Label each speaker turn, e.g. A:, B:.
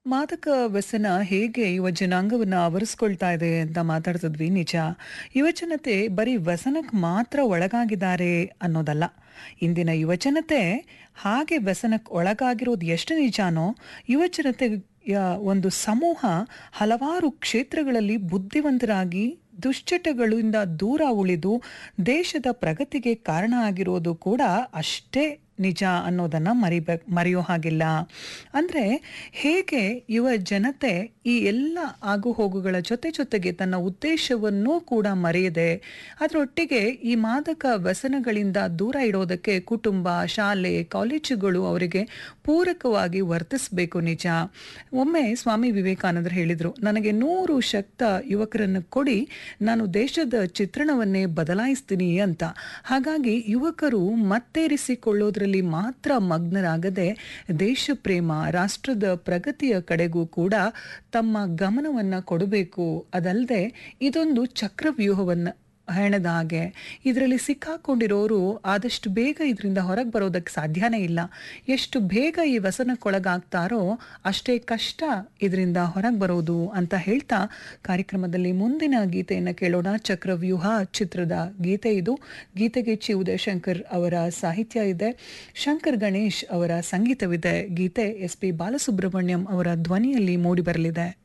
A: ಮಾದಕ ವ್ಯಸನ ಹೇಗೆ ಯುವ ಜನಾಂಗವನ್ನ ಆವರಿಸ್ಕೊಳ್ತಾ ಇದೆ ಅಂತ ಮಾತಾಡ್ತಿದ್ವಿ ನಿಜ ಯುವಜನತೆ ಬರೀ ವ್ಯಸನಕ್ಕೆ ಮಾತ್ರ ಒಳಗಾಗಿದ್ದಾರೆ ಅನ್ನೋದಲ್ಲ ಇಂದಿನ ಯುವಜನತೆ ಹಾಗೆ ವ್ಯಸನಕ್ಕೆ ಒಳಗಾಗಿರೋದು ಎಷ್ಟು ನಿಜಾನೋ ಯುವಜನತೆಯ ಒಂದು ಸಮೂಹ ಹಲವಾರು ಕ್ಷೇತ್ರಗಳಲ್ಲಿ ಬುದ್ಧಿವಂತರಾಗಿ ದುಶ್ಚಟಗಳಿಂದ ದೂರ ಉಳಿದು ದೇಶದ ಪ್ರಗತಿಗೆ ಕಾರಣ ಆಗಿರೋದು ಕೂಡ ಅಷ್ಟೇ ನಿಜ ಅನ್ನೋದನ್ನ ಮರಿಬೇ ಮರೆಯೋ ಹಾಗಿಲ್ಲ ಅಂದ್ರೆ ಹೇಗೆ ಯುವ ಜನತೆ ಈ ಎಲ್ಲ ಆಗು ಹೋಗುಗಳ ಜೊತೆ ಜೊತೆಗೆ ತನ್ನ ಉದ್ದೇಶವನ್ನೂ ಕೂಡ ಮರೆಯದೆ ಅದರೊಟ್ಟಿಗೆ ಈ ಮಾದಕ ವ್ಯಸನಗಳಿಂದ ದೂರ ಇಡೋದಕ್ಕೆ ಕುಟುಂಬ ಶಾಲೆ ಕಾಲೇಜುಗಳು ಅವರಿಗೆ ಪೂರಕವಾಗಿ ವರ್ತಿಸಬೇಕು ನಿಜ ಒಮ್ಮೆ ಸ್ವಾಮಿ ವಿವೇಕಾನಂದರು ಹೇಳಿದರು ನನಗೆ ನೂರು ಶಕ್ತ ಯುವಕರನ್ನು ಕೊಡಿ ನಾನು ದೇಶದ ಚಿತ್ರಣವನ್ನೇ ಬದಲಾಯಿಸ್ತೀನಿ ಅಂತ ಹಾಗಾಗಿ ಯುವಕರು ಮತ್ತೇರಿಸಿಕೊಳ್ಳೋದ್ರಲ್ಲಿ ಮಾತ್ರ ಮಗ್ನರಾಗದೆ ದೇಶ ಪ್ರೇಮ ರಾಷ್ಟ್ರದ ಪ್ರಗತಿಯ ಕಡೆಗೂ ಕೂಡ ತಮ್ಮ ಗಮನವನ್ನ ಕೊಡಬೇಕು ಅದಲ್ಲದೆ ಇದೊಂದು ಚಕ್ರವ್ಯೂಹವನ್ನ ಹೆಣದ ಹಾಗೆ ಇದರಲ್ಲಿ ಸಿಕ್ಕಾಕೊಂಡಿರೋರು ಆದಷ್ಟು ಬೇಗ ಇದರಿಂದ ಹೊರಗೆ ಬರೋದಕ್ಕೆ ಸಾಧ್ಯನೇ ಇಲ್ಲ ಎಷ್ಟು ಬೇಗ ಈ ವ್ಯಸನಕ್ಕೊಳಗಾಗ್ತಾರೋ ಅಷ್ಟೇ ಕಷ್ಟ ಇದರಿಂದ ಹೊರಗೆ ಬರೋದು ಅಂತ ಹೇಳ್ತಾ ಕಾರ್ಯಕ್ರಮದಲ್ಲಿ ಮುಂದಿನ ಗೀತೆಯನ್ನು ಕೇಳೋಣ ಚಕ್ರವ್ಯೂಹ ಚಿತ್ರದ ಗೀತೆ ಇದು ಗೀತೆಗೆ ಚಿ ಉದಯಶಂಕರ್ ಅವರ ಸಾಹಿತ್ಯ ಇದೆ ಶಂಕರ್ ಗಣೇಶ್ ಅವರ ಸಂಗೀತವಿದೆ ಗೀತೆ ಎಸ್ ಪಿ ಬಾಲಸುಬ್ರಹ್ಮಣ್ಯಂ ಅವರ ಧ್ವನಿಯಲ್ಲಿ ಮೂಡಿಬರಲಿದೆ